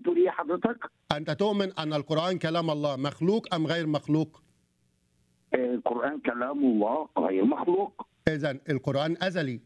بتقول ايه حضرتك؟ انت تؤمن ان القران كلام الله مخلوق ام غير مخلوق آه، القران كلام الله غير مخلوق اذا القران ازلي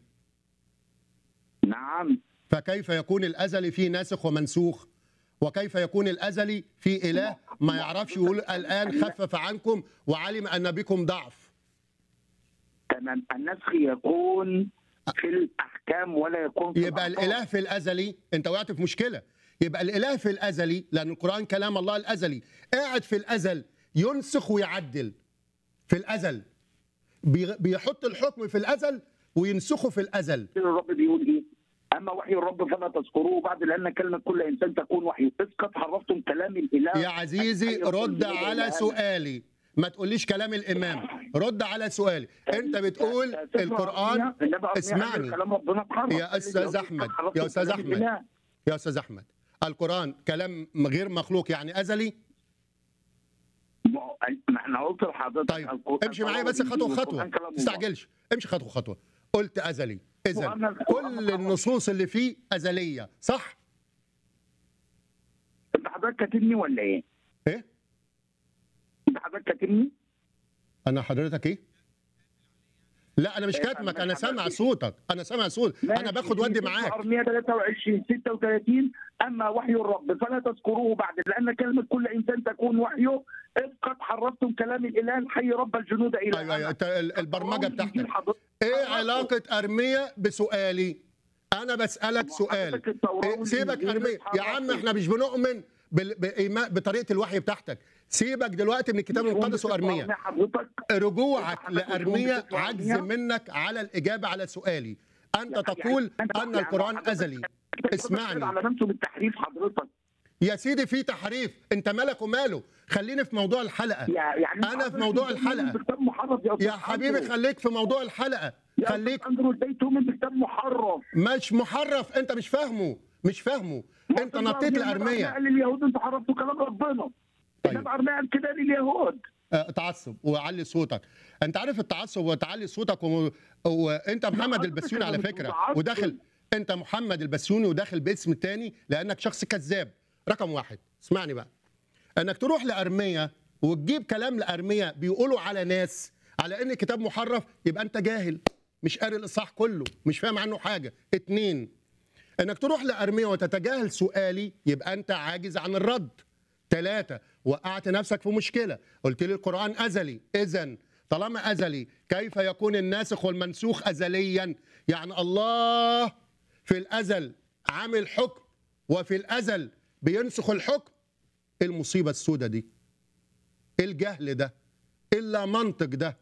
نعم فكيف يكون الازلي فيه ناسخ ومنسوخ وكيف يكون الازلي في اله ما يعرفش يقول الان خفف عنكم وعلم ان بكم ضعف تمام النسخ يكون في الاحكام ولا يكون في يبقى الألفاظ. الاله في الازلي انت وقعت في مشكله يبقى الاله في الازلي لان القران كلام الله الازلي قاعد في الازل ينسخ ويعدل في الازل بي- بيحط الحكم في الازل وينسخه في الازل الرب بيقول ايه؟ اما وحي الرب فلا تذكروه بعد لان كلمه كل انسان تكون وحي اذ قد حرفتم كلام الاله يا عزيزي أي رب رد الجنود على إلى أن- سؤالي ما تقوليش كلام الامام رد على سؤالي انت بتقول سفر القران أرميا- إنما أرميا اسمعني. قال كلام ربنا اتحرف يا أستاذ أحمد، يا أستاذ كلام أحمد. الإله. يا استاذ احمد القران كلام غير مخلوق يعني ازلي ما هو- ما احنا قلت لحضرتك طيب القرآن امشي معايا كلام بس خطوه الله، خطوه القرآن كلام ما الله. تستعجلش امشي خطوه خطوه قلت ازلي اذا وأنا القرآن كل النصوص اللي فيه ازليه صح انت حضرتك كاتبني ولا ايه؟ ايه انت حضرتك كاتبني؟ انا حضرتك ايه لا انا مش إيه، كاتمك أنا انا سامع حضرتك- صوتك انا سامع صوت انا ماشي، باخد ودي في معاك ارميا 23 36 اما وحي الرب فلا تذكروه بعد لان كلمه كل انسان تكون وحيه اذ قد حرفتم كلام الاله الحي رب الجنود الى ايوه ايوه أنا. انت ال- البرمجه القرآن بيجيب بتاعتك حضرتك- ايه علاقه ارميه بسؤالي انا بسالك سؤال حضرتك التوراة إيه سيبك والإنجيل ارميه يا عم اتحرفوا. احنا مش بنؤمن بال- بإيمان- بطريقه الوحي بتاعتك سيبك دلوقتي من الكتاب المقدس وارميه حضرتك رجوعك حضرتك لارميه بتقول عجز أرمية؟ منك على الاجابه على سؤالي انت يعني- تقول يعني أنت- ان يعني القران حضرتك- ازلي حضرتك اسمعني. على نفسه بالتحريف حضرتك يا سيدي في تحريف انت مالك وماله خليني في موضوع الحلقه يا- يعني أنت أنا في حضرتك موضوع بتؤمن الحلقة. بكتاب محرف يا أستاذ يا حبيبي أندرو. خليك في موضوع الحلقه يا خليك أستاذ اندرو ازاي تؤمن بكتاب محرف مش محرف انت مش فاهمه مش فاهمه انت نطيت الارميه قال لليهود انتوا حرفتوا كلام ربنا طيب. طيب ارميه قال كده لليهود اه، تعصب وعلي صوتك انت عارف التعصب وتعلي صوتك و... وانت محمد حضرتك البسيوني على مش فكره متعصب. وداخل انت محمد البسيوني وداخل باسم تاني لانك شخص كذاب رقم واحد اسمعني بقى انك تروح لارميه وتجيب كلام لارميه بيقولوا على ناس على ان كتاب محرف يبقى انت جاهل مش قاري الاصحاح كله مش فاهم عنه حاجه اتنين انك تروح لارميه وتتجاهل سؤالي يبقى انت عاجز عن الرد ثلاثة وقعت نفسك في مشكلة قلت لي القرآن أزلي إذا طالما أزلي كيف يكون الناسخ والمنسوخ أزليا يعني الله في الأزل عامل حكم وفي الأزل بينسخ الحكم إيه المصيبة السوداء دي إيه الجهل ده إلا منطق ده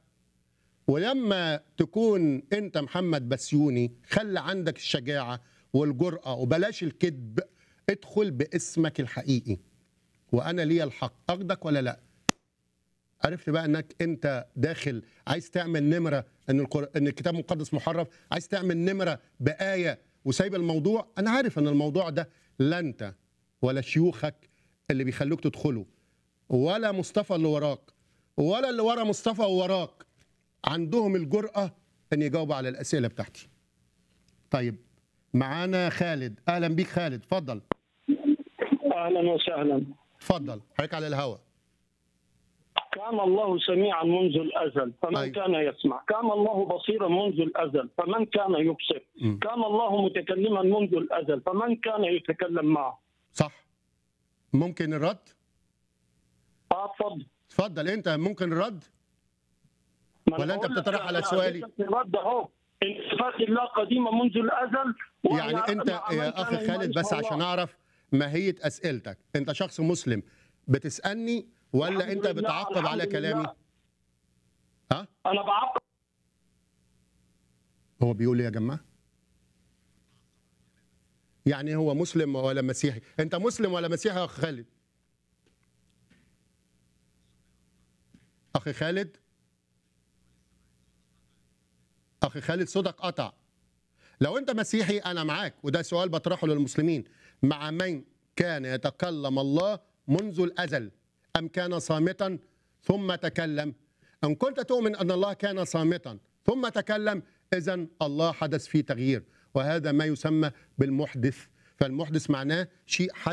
ولما تكون انت محمد بسيوني خلي عندك الشجاعة والجرأة وبلاش الكذب ادخل باسمك الحقيقي وانا ليا الحق اخدك ولا لا عرفت بقى انك انت داخل عايز تعمل نمره ان القر... ان الكتاب المقدس محرف عايز تعمل نمره بايه وسايب الموضوع انا عارف ان الموضوع ده لا انت ولا شيوخك اللي بيخلوك تدخله ولا مصطفى اللي وراك ولا اللي ورا مصطفى ووراك عندهم الجرأة ان يجاوبوا على الاسئله بتاعتي طيب معانا خالد اهلا بيك خالد اتفضل اهلا وسهلا اتفضل حضرتك على الهواء كان الله سميعا منذ الازل فمن أي. كان يسمع كان الله بصيرا منذ الازل فمن كان يبصر مم. كان الله متكلما منذ الازل فمن كان يتكلم معه صح ممكن الرد اه تفضل اتفضل انت ممكن الرد ما أنا ولا أنت بقول لك بتطرح على أنا سؤالي؟ أديتك الرد اهو ان صفات الله قديمه منذ الازل وأنا يعني انت مع من يا اخي كان خالد بس يعيش عشان الله. اعرف ماهيه اسئلتك انت شخص مسلم بتسالني ولا الحمد انت لله، بتعقب على الحمد كلامي لله. ها انا بعقب هو بيقول ايه يا جماعه يعني هو مسلم ولا مسيحي انت مسلم ولا مسيحي يا اخ خالد اخي خالد اخي خالد صوتك قطع لو انت مسيحي انا معاك وده سؤال بطرحه للمسلمين مع من كان يتكلم الله منذ الازل ام كان صامتا ثم تكلم ان كنت تؤمن ان الله كان صامتا ثم تكلم اذا الله حدث فيه تغيير وهذا ما يسمى بالمحدث فالمحدث معناه شيء